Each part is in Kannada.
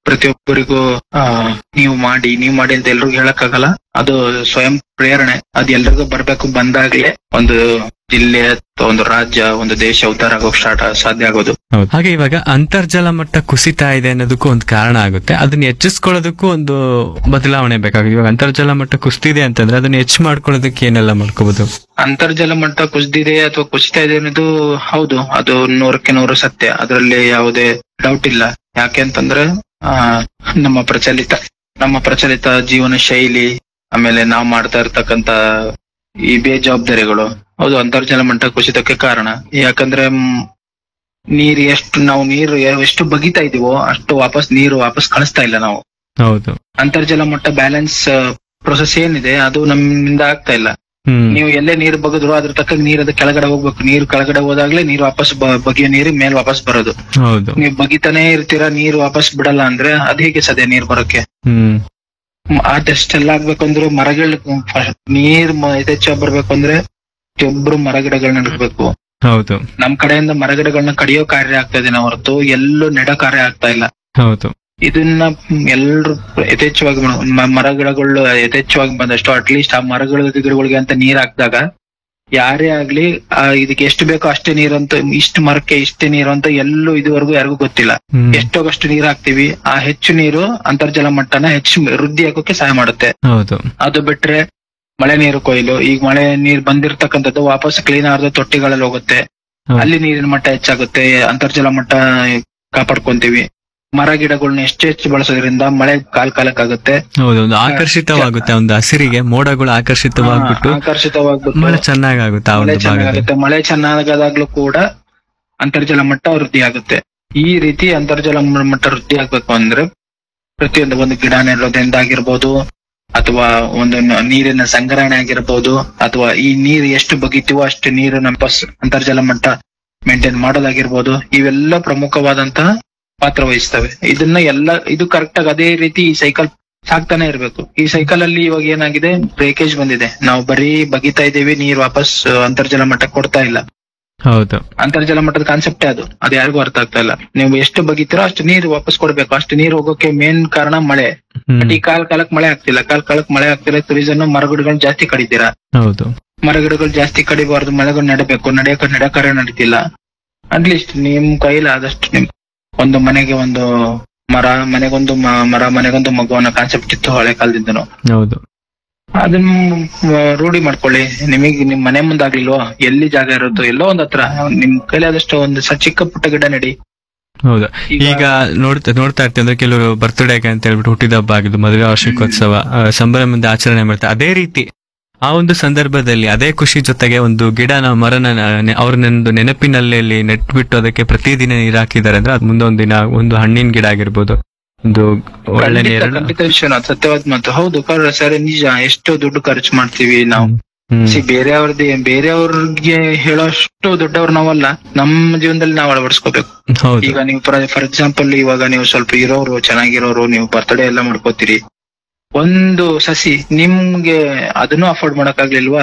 ಪ್ರತಿಯೊಬ್ಬರಿಗೂ ಆ ನೀವು ಮಾಡಿ ನೀವು ಮಾಡಿ ಅಂತ ಎಲ್ರಿಗೂ ಹೇಳಕ್ಕಾಗಲ್ಲ ಅದು ಸ್ವಯಂ ಪ್ರೇರಣೆ ಅದು ಎಲ್ರಿಗೂ ಬರ್ಬೇಕು ಬಂದಾಗ್ಲೇ ಒಂದು ಜಿಲ್ಲೆ ಅಥವಾ ಒಂದು ರಾಜ್ಯ ಒಂದು ದೇಶ ಉದ್ಧಾರ ಆಗೋಕ್ ಸ್ಟಾರ್ಟ್ ಸಾಧ್ಯ ಆಗೋದು ಹೌದು ಹಾಗೆ ಇವಾಗ ಅಂತರ್ಜಲ ಮಟ್ಟ ಕುಸಿತಾ ಇದೆ ಅನ್ನೋದಕ್ಕೂ ಒಂದು ಕಾರಣ ಆಗುತ್ತೆ ಅದನ್ನ ಹೆಚ್ಚಿಸ್ಕೊಳ್ಳೋದಕ್ಕೂ ಒಂದು ಬದಲಾವಣೆ ಬೇಕಾಗುತ್ತೆ ಇವಾಗ ಅಂತರ್ಜಲ ಮಟ್ಟ ಕುಸಿತಿದೆ ಅಂತಂದ್ರೆ ಅದನ್ನ ಹೆಚ್ಚು ಮಾಡ್ಕೊಳ್ಳೋದಕ್ಕೆ ಏನೆಲ್ಲ ಮಾಡ್ಕೋಬಹುದು ಅಂತರ್ಜಲ ಮಟ್ಟ ಕುಸಿದಿದೆ ಅಥವಾ ಕುಸಿತಾ ಇದೆ ಅನ್ನೋದು ಹೌದು ಅದು ನೂರಕ್ಕೆ ನೂರು ಸತ್ಯ ಅದರಲ್ಲಿ ಯಾವುದೇ ಡೌಟ್ ಇಲ್ಲ ಯಾಕೆ ಅಂತಂದ್ರೆ ಆ ನಮ್ಮ ಪ್ರಚಲಿತ ನಮ್ಮ ಪ್ರಚಲಿತ ಜೀವನ ಶೈಲಿ ಆಮೇಲೆ ನಾವು ಮಾಡ್ತಾ ಇರ್ತಕ್ಕಂತ ಈ ಬೇಜವಾಬ್ದಾರಿಗಳು ಹೌದು ಅಂತರ್ಜಲ ಮಟ್ಟ ಕುಸಿತಕ್ಕೆ ಕಾರಣ ಯಾಕಂದ್ರೆ ಮ್, ನೀರ್ ಎಷ್ಟು ನಾವು ನೀರು ಎಷ್ಟು ಬಗಿತಾ ಇದೀವೋ ಅಷ್ಟು ವಾಪಸ್ ನೀರು ವಾಪಸ್ ಕಳಿಸ್ತಾ ಇಲ್ಲ ನಾವು ಹೌದು ಅಂತರ್ಜಲ ಮಟ್ಟ ಬ್ಯಾಲೆನ್ಸ್ ಪ್ರೊಸೆಸ್ ಏನಿದೆ ಅದು ನಮ್ಮಿಂದ ಆಗ್ತಾ ಇಲ್ಲ ಹ್ಮ್ ನೀವು ಎಲ್ಲೇ ನೀರು ಬಗದ್ರು ಅದ್ರ ತಕ್ಕ ನೀರ್ ಅದು ಕೆಳಗಡೆ ಹೋಗ್ಬೇಕು ನೀರು ಕೆಳಗಡೆ ಹೋದಾಗ್ಲೇ ನೀರು ವಾಪಸ್ ಬ- ಬಗೆಯೋ ನೀರು ಮೇಲ್ ವಾಪಸ್ ಬರೋದು ಹೌದು ನೀವು ಬಗಿತಾನೆ ಇರ್ತೀರಾ ನೀರು ವಾಪಸ್ ಬಿಡಲ್ಲ ಅಂದ್ರೆ ಅದ್ ಹೇಗೆ ಸಾಧ್ಯ ನೀರ್ ಬರೋಕೆ ಹ್ಮ್ ಮ್, ಅದೆಷ್ಟೆಲ್ಲ ಆಗ್ಬೇಕಂದ್ರೆ ಮರಗಳ ನೀರ್ ಮ- ಯಥೇಚ್ಛ ಬರ್ಬೇಕು ಅಂದ್ರೆ ಪ್ರತಿಯೊಬ್ರು ಮರಗಿಡಗಳನ್ನ ನೆಡ್ಬೇಕು ಹೌದು ನಮ್ ಕಡೆಯಿಂದ ಮರಗಿಡಗಳನ್ನ ಕಡಿಯೋ ಕಾರ್ಯ ಆಗ್ತಾ ಇದೆ ಹೊರತು ಎಲ್ಲೂ ನೆಡೋ ಕಾರ್ಯ ಆಗ್ತಾ ಇಲ್ಲ ಹೌದು ಇದನ್ನ ಎಲ್ರು ಯಥೇಚ್ಛವಾಗಿ ಮಾಡ್- ಮ- ಮರಗಿಡಗಳು ಯಥೇಚ್ಛವಾಗಿ ಬಂದಷ್ಟು ಅಟ್ಲೀಸ್ಟ್ ಆ ಮರಗಳ ಗಿಡಗಳಿಗೆ ಅಂತ ನೀರ್ ಹಾಕಿದಾಗ ಯಾರೇ ಆಗ್ಲಿ ಆ ಇದಕ್ಕೆ ಎಷ್ಟು ಬೇಕೋ ಅಷ್ಟೇ ನೀರಂತ ಇಷ್ಟು ಮರಕ್ಕೆ ಇಷ್ಟೇ ನೀರು ಅಂತ ಎಲ್ಲೂ ಇದುವರೆಗೂ ಯಾರಿಗೂ ಗೊತ್ತಿಲ್ಲ ಹ್ಮ್ ಎಷ್ಟೋಗಷ್ಟು ನೀರ್ ಹಾಕ್ತಿವಿ ಆ ಹೆಚ್ಚು ನೀರು ಅಂತರ್ಜಲ ಮಟ್ಟನ ಹೆಚ್ಚು ವೃದ್ಧಿ ಆಗೋಕೆ ಸಹಾಯ ಮಾಡುತ್ತೆ ಹೌದು ಅದು ಬಿಟ್ರೆ ಮಳೆ ನೀರು ಕೊಯ್ಲು ಈಗ ಮಳೆ ನೀರ್ ಬಂದಿರತಕ್ಕಂಥದ್ದು ವಾಪಸ್ ಕ್ಲೀನ್ ಆದ ತೊಟ್ಟಿಗಳಲ್ಲಿ ಹೋಗುತ್ತೆ ಹೌದು. ಅಲ್ಲಿ ನೀರಿನ ಮಟ್ಟ ಹೆಚ್ಚಾಗುತ್ತೆ ಅಂತರ್ಜಲ ಮಟ್ಟ ಕಾಪಾಡ್ಕೊಂತೀವಿ ಮರ ಗಿಡಗಳನ್ನ ಹೆಚ್ಚು ಹೆಚ್ಚು ಬಳಸೋದ್ರಿಂದ ಮಳೆ ಕಾಲ್ ಕಾಲಕ್ಕಾಗುತ್ತೆ ಹೌದು ಒಂದು ಆಕರ್ಷಿತವಾಗುತ್ತೆ ಒಂದು ಹಸಿರಿಗೆ ಮೋಡಗಳು ಆಕರ್ಷಿತವಾಗ್ಬಿಟ್ಟು ಆಕರ್ಷಿತವಾಗ್ಬಿಟ್ಟು ಮಳೆ ಚೆನ್ನಾಗಾಗುತ್ತೆ ಆ ಮಳೆ ಒಂದು ಭಾಗದಲ್ಲಿ ಚೆನ್ನಾಗುತ್ತೆ ಮಳೆ ಚೆನ್ನಾಗಾದಾಗ್ಲೂ ಕೂಡ ಅಂತರ್ಜಲ ಮಟ್ಟ ವೃದ್ಧಿ ಆಗುತ್ತೆ ಈ ರೀತಿ ಅಂತರ್ಜಲ ಮ- ಮಟ್ಟ ವೃದ್ಧಿ ಆಗ್ಬೇಕು ಅಂದ್ರೆ ಪ್ರತಿಯೊಂದು ಒಂದು ಗಿಡ ನೆಡೋದ್ರಿಂದ ಆಗಿರ್ಬೋದು ಅಥವಾ ಒಂದು ನ- ನೀರಿನ ಸಂಗ್ರಹಣೆ ಆಗಿರ್ಬೋದು ಅಥವಾ ಈ ನೀರು ಎಷ್ಟು ಬಗಿತೀವೋ ಅಷ್ಟು ನೀರು ನಮ್ಮ ಬಸ್ ಅಂತರ್ಜಲ ಮಟ್ಟ ಮೇಂಟೈನ್ ಮಾಡೋದಾಗಿರ್ಬೋದು ಇವೆಲ್ಲ ಪ್ರಮುಖವಾದಂತಹ ಪಾತ್ರ ವಹಿಸ್ತವೆ ಇದನ್ನ ಎಲ್ಲ ಇದು ಕರೆಕ್ಟ್ ಆಗಿ ಅದೇ ರೀತಿ ಈ ಸೈಕಲ್ ಸಾಕ್ತಾನೆ ಇರ್ಬೇಕು ಈ ಸೈಕಲ್ ಅಲ್ಲಿ ಇವಾಗ ಏನಾಗಿದೆ ಬ್ರೇಕೇಜ್ ಬಂದಿದೆ ನಾವು ಬರೀ ಬಗಿತಾ ಇದೀವಿ ನೀರ್ ವಾಪಸ್ ಆ, ಅಂತರ್ಜಲ ಮಟ್ಟ ಕೊಡ್ತಾ ಇಲ್ಲ ಹೌದು ಅಂತರ್ಜಲ ಮಟ್ಟದ ಕಾನ್ಸೆಪ್ಟೇ ಅದು ಅದು ಯಾರಿಗೂ ಅರ್ಥ ಆಗ್ತಾ ಇಲ್ಲ ನೀವು ಎಷ್ಟು ಬಗಿತೀರೋ ಅಷ್ಟು ನೀರು ವಾಪಸ್ ಕೊಡ್ಬೇಕು ಅಷ್ಟು ನೀರು ಹೋಗೋಕೆ ಮೇನ್ ಕಾರಣ ಮಳೆ ಹ್ಮ್ ಬಟ್ ಈ ಕಾಲ್ ಕಾಲಕ್ ಮಳೆ ಆಗ್ತಿಲ್ಲ ಕಾಲ್ ಕಾಲಕ್ ಮಳೆ ಆಗ್ತಿಲ್ಲ ರೀಸನ್ ಮರಗಿಡಗಳು ಜಾಸ್ತಿ ಕಡಿತೀರಾ ಹೌದು ಮರಗಿಡಗಳು ಜಾಸ್ತಿ ಕಡಿಬಾರ್ದು ಮಳೆಗಳು ನೆಡಬೇಕು ನಡೆಯಕ ನಡೆ ಕಾರ್ಯ ನಡೀತಿಲ್ಲ ಅಟ್ಲೀಸ್ಟ್ ನಿಮ್ ಕೈಲಿ ಆದಷ್ಟು ನಿಮ್ ಒಂದು ಮನೆಗೆ ಒಂದು ಮರ ಮನೆಗೊಂದು ಮ- ಮರ ಮನೆಗೊಂದು ಮಗು ಅನ್ನೋ ಕಾನ್ಸೆಪ್ಟ್ ಇತ್ತು ಹಳೆ ಕಾಲದಿಂದನು ಹೌದು ಅದನ್ನ ಮ್, ರೂಢಿ ಮಾಡ್ಕೊಳ್ಳಿ ನಿಮಗೆ ನಿಮ್ ಮನೆ ಮುಂದಾಗ್ಲಿಲ್ವಾ ಎಲ್ಲಿ ಜಾಗ ಇರುತ್ತೋ ಎಲ್ಲೋ ಒಂದ್ ಹತ್ರ ನಿಮ್ ಕೈಲಿ ಆದಷ್ಟು ಒಂದು ಸ- ಚಿಕ್ಕ ಪುಟ್ಟ ಗಿಡ ನೆಡಿ ಹೌದು ಈಗ- ಈಗ ನೋಡ್ತಾ ನೋಡ್ತಾ ಇರ್ತೀವಿ ಅಂದ್ರೆ ಕೆಲವರು ಬರ್ತ್ಡೇ ಅಂತ ಹೇಳ್ಬಿಟ್ಟು ಹುಟ್ಟಿದ ಹಬ್ಬ ಆಗಿದ್ದು ಮದುವೆ ವಾರ್ಷಿಕೋತ್ಸವ ಆ, ಸಂಭ್ರಮದಿಂದ ಆಚರಣೆ ಮಾಡ್ತಾರೆ ಅದೇ ರೀತಿ ಆ ಒಂದು ಸಂದರ್ಭದಲ್ಲಿ ಅದೇ ಖುಷಿ ಜೊತೆಗೆ ಒಂದು ಗಿಡನ ಮರನ ನೆ- ಅವ್ರ ನೆಂದು ನೆನಪಿನಲ್ಲಿ ನೆಟ್ಬಿಟ್ಟು ಅದಕ್ಕೆ ಪ್ರತಿದಿನ ನೀರ್ ಹಾಕಿದ್ದಾರೆ ಅಂದ್ರೆ ಅದು ಮುಂದೊಂದ್ ದಿನ ಒಂದು ಹಣ್ಣಿನ ಗಿಡ ಆಗಿರ್ಬೋದು ಒಂದು ಒಳ್ಳೆ ಖಂಡಿತ ನೀರನ್ನು ಖಂಡಿತ ವಿಶ್ವನಾಥ್ ಸತ್ಯವಾದ ಮಾತು ಹೌದು ಕರ್- ಸರಿ ನಿಜ ಎಷ್ಟೋ ದುಡ್ಡು ಖರ್ಚು ಮಾಡ್ತೀವಿ ನಾವು ಹ್ಮ್ ಸಿ ಬೇರೆಯವ್ರದ್ದು ಬೇರೆಯವ್ರಿಗೆ ಹೇಳೋಷ್ಟು ದೊಡ್ಡವ್ರು ನಾವಲ್ಲ ನಮ್ಮ ಜೀವನದಲ್ಲಿ ನಾವು ಅಳವಡಿಸ್ಕೋಬೇಕು ಹೌದು ಈಗ ನೀವು ಫಾರ್ ಎಕ್ಸಾಂಪಲ್ ಇವಾಗ ನೀವು ಸ್ವಲ್ಪ ಇರೋರು ಚೆನ್ನಾಗಿರೋರು ನೀವು ಬರ್ತ್ಡೇ ಎಲ್ಲ ಮಾಡ್ಕೋತೀರಿ ಒಂದು ಸಸಿ ನಿಮ್ಗೆ ಅದನ್ನು ಅಫೋರ್ಡ್ ಮಾಡಕ್ಕಾಗ್ಲಿಲ್ವಾ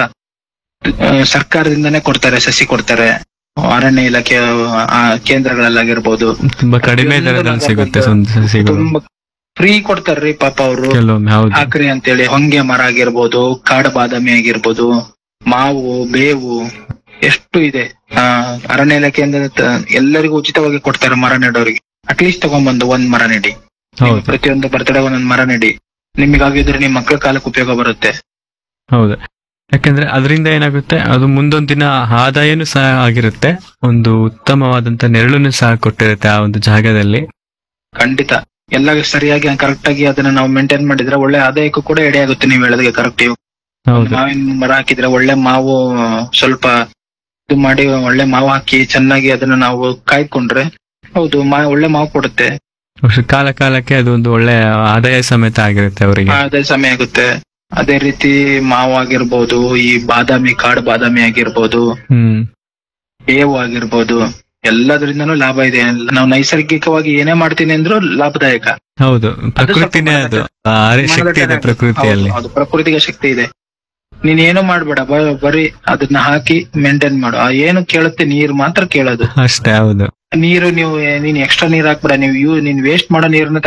ಆ, ಸರ್ಕಾರದಿಂದನೇ ಕೊಡ್ತಾರೆ ಸಸಿ ಕೊಡ್ತಾರೆ ಅರಣ್ಯ ಇಲಾಖೆ ಆ, ಕೇಂದ್ರಗಳಲ್ಲಾಗಿರ್ಬೋದು ತುಂಬಾ ಕಡಿಮೆ ದರದಲ್ಲಿ ಸಿಗುತ್ತೆ ಒಂದು ಸಸಿಗಳು ತುಂಬಾ ಫ್ರೀ ಕೊಡ್ತಾರ್ರಿ ಪಾಪ ಅವರು ಕೆಲವೊಮ್ಮೆ ಹೌದು ಹಾಕ್ರಿ ಅಂತೇಳಿ ಹೊಂಗೆ ಮರ ಆಗಿರ್ಬೋದು ಕಾಡು ಬಾದಾಮಿ ಆಗಿರ್ಬೋದು ಮಾವು ಬೇವು ಎಷ್ಟು ಇದೆ ಆ ಅರಣ್ಯ ಇಲಾಖೆಯಿಂದ ತ- ಎಲ್ಲರಿಗೂ ಉಚಿತವಾಗಿ ಕೊಡ್ತಾರೆ ಮರ ನೆಡೋರಿಗೆ ಅಟ್ಲೀಸ್ಟ್ ತಗೊಂಡ್ಬಂದು ಒಂದ್ ಮರ ನೆಡಿ ನೀವು ಹೌದು ಪ್ರತಿಯೊಂದು ಬರ್ತಡೇ ಒಂದೊಂದ್ ಮರ ನೆಡಿ ನಿಮಗಾಗಿದ್ರೆ ನಿಮ್ ಮಕ್ಕಳ ಕಾಲಕ್ಕೆ ಉಪಯೋಗ ಬರುತ್ತೆ ಹೌದು ಯಾಕಂದ್ರೆ ಅದರಿಂದ ಏನಾಗುತ್ತೆ ಅದು ಮುಂದೊಂದ್ ದಿನ ಆದಾಯನೂ ಸಹ ಆಗಿರುತ್ತೆ ಒಂದು ಉತ್ತಮವಾದಂತ ನೆರಳನ್ನು ಸಹ ಕೊಟ್ಟಿರುತ್ತೆ ಆ ಒಂದು ಜಾಗದಲ್ಲಿ ಖಂಡಿತ ಎಲ್ಲ ಸರಿಯಾಗಿ ಕರೆಕ್ಟ್ ಆಗಿ ಅದನ್ನ ನಾವು ಮೇಂಟೈನ್ ಮಾಡಿದ್ರೆ ಒಳ್ಳೆ ಆದಾಯಕ್ಕೂ ಕೂಡ ಎಡೆ ಆಗುತ್ತೆ ನೀವು ಹೇಳೋದಕ್ಕೆ ಕರೆಕ್ಟ್ ಹೌದು ಮಾವಿನ ಮರ ಹಾಕಿದ್ರೆ ಒಳ್ಳೆ ಮಾವು ಸ್ವಲ್ಪ ಇದು ಮಾಡಿ ಒಳ್ಳೆ ಮಾವು ಹಾಕಿ ಚೆನ್ನಾಗಿ ಅದನ್ನ ನಾವು ಕಾಯ್ಕೊಂಡ್ರೆ ಹೌದು ಮಾ ಒಳ್ಳೆ ಮಾವು ಕೊಡುತ್ತೆ ವರ್ಷ ಕಾಲ ಕಾಲಕ್ಕೆ ಅದು ಒಂದು ಒಳ್ಳೆ ಆದಾಯ ಸಮೇತ ಆಗಿರುತ್ತೆ ಅವರಿಗೆ ಅದೇ ಸಮಯ ಆಗುತ್ತೆ ಅದೇ ರೀತಿ ಮಾವು ಆಗಿರ್ಬೋದು ಈ ಬಾದಾಮಿ ಕಾಡು ಬಾದಾಮಿ ಆಗಿರ್ಬೋದು ಹ್ಮ್ ಬೇವು ಆಗಿರ್ಬೋದು ಎಲ್ಲದರಿಂದನೂ ಲಾಭ ಇದೆ ನಾವು ನೈಸರ್ಗಿಕವಾಗಿ ಏನೇ ಮಾಡ್ತೀನಿ ಅಂದ್ರೂ ಲಾಭದಾಯಕ ಹೌದು ಪ್ರಕೃತಿನೇ ಅದು ಆ ಶಕ್ತಿ ಇದೆ ಪ್ರಕೃತಿಯಲ್ಲಿ ಹೌದು, ಅದು ಪ್ರಕೃತಿಗೆ ಶಕ್ತಿ ಇದೆ ನೀನ್ ಏನು ಮಾಡ್ಬೇಡ ಬ- ಬರೀ ಅದನ್ನ ಹಾಕಿ ಮೇಂಟೈನ್ ಮಾಡು ಆ ಏನು ಕೇಳುತ್ತೆ ನೀರ್ ಮಾತ್ರ ಕೇಳೋದು ಅಷ್ಟೇ ಹೌದು ನೀರು ನೀವು ನೀನ್ ಎಕ್ಸ್ಟ್ರಾ ನೀರ್ ಹಾಕ್ಬೇಡ ನೀವು ಯೂ ನೀನ್ ವೇಸ್ಟ್ ಮಾಡೋ ನೀರನ್ನ